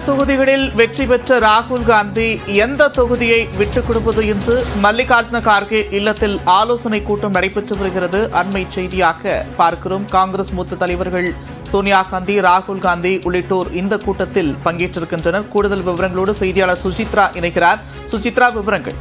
தொகுதிகளில் வெற்றி பெற்ற ராகுல் காந்தி எந்த தொகுதியை விட்டுக் கொடுப்பது என்று மல்லிகார்ஜுன கார்கே இல்லத்தில் ஆலோசனை கூட்டம் நடைபெற்று வருகிறது அண்மை செய்தியாக பார்க்கிறோம் காங்கிரஸ் மூத்த தலைவர்கள் சோனியா காந்தி ராகுல் காந்தி உள்ளிட்டோர் இந்த கூட்டத்தில் பங்கேற்றிருக்கின்றனர் கூடுதல் விவரங்களோடு செய்தியாளர் சுசித்ரா இணைகிறார் சுசித்ரா விவரங்கள்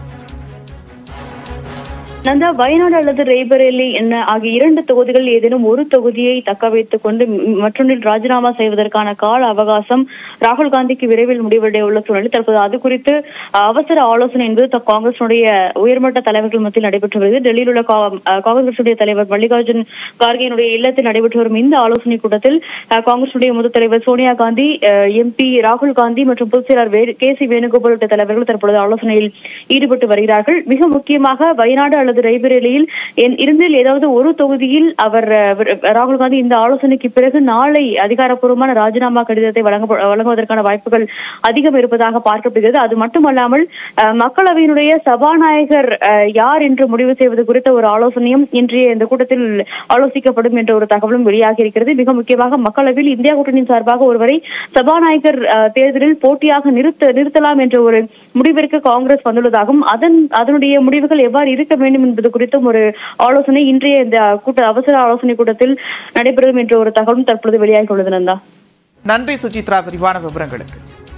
நந்தா வயநாடு அல்லது ரேபரேலி என்ன ஆகிய இரண்டு தொகுதிகள் ஏதேனும் ஒரு தொகுதியை தக்க வைத்துக் கொண்டு ம், மற்றொன்றில் ராஜினாமா செய்வதற்கான கால அவகாசம் ராகுல் காந்திக்கு விரைவில் முடிவடைய உள்ள சூழலில் தற்போது அது குறித்து அஹ், அவசர ஆலோசனை என்பது த- காங்கிரசுடைய உயர்மட்ட தலைவர்கள் மத்தியில் நடைபெற்று வருகிறது டெல்லியில் உள்ள கா- அஹ், காங்கிரசுடைய தலைவர் மல்லிகார்ஜுன் கார்கேனுடைய இல்லத்தில் நடைபெற்று வரும் இந்த ஆலோசனை கூட்டத்தில் அஹ், காங்கிரசுடைய முதல் தலைவர் சோனியா காந்தி எம்பி ராகுல் காந்தி மற்றும் பொதுச் செயலாளர் வே- கே சி வேணுகோபால் உள்ளிட்ட தலைவர்கள் தற்பொழுது ஆலோசனையில் ஈடுபட்டு வருகிறார்கள் மிக முக்கியமாக வயநாடு அல்லது ரேபரேலியில் என்- இருந்தில் ஏதாவது ஒரு தொகுதியில் அவர் அஹ், வர்- ராகுல் காந்தி இந்த ஆலோசனைக்கு பிறகு நாளை அதிகாரப்பூர்வமான ராஜினாமா கடிதத்தை வழங்க வழங்குவதற்கான வாய்ப்புகள் அதிகம் இருப்பதாக பார்க்கப்படுகிறது அது மட்டுமல்லாமல் அஹ், மக்களவையினுடைய சபாநாயகர் அஹ், யார் என்று முடிவு செய்வது குறித்த ஒரு ஆலோசனையும் இன்றைய இந்த கூட்டத்தில் ஆலோசிக்கப்படும் என்ற ஒரு தகவலும் வெளியாகி இருக்கிறது மிக முக்கியமாக மக்களவையில் இந்தியா கூட்டணியின் சார்பாக ஒருவரை சபாநாயகர் அஹ், தேர்தலில் போட்டியாக நிறுத்த நிறுத்தலாம் என்ற ஒரு முடிவிற்கு காங்கிரஸ் வந்துள்ளதாகவும் அதன் அதனுடைய முடிவுகள் எவ்வாறு இருக்க வேண்டும் என்பது குறித்தும் ஒரு ஆலோசனை இன்றைய இந்த கூட்ட அவசர ஆலோசனை கூட்டத்தில் நடைபெறும் என்ற ஒரு தகவலும் தற்பொழுது வெளியாகி உள்ளது நந்தா நன்றி சுசித்ரா விரிவான விவரங்களுக்கு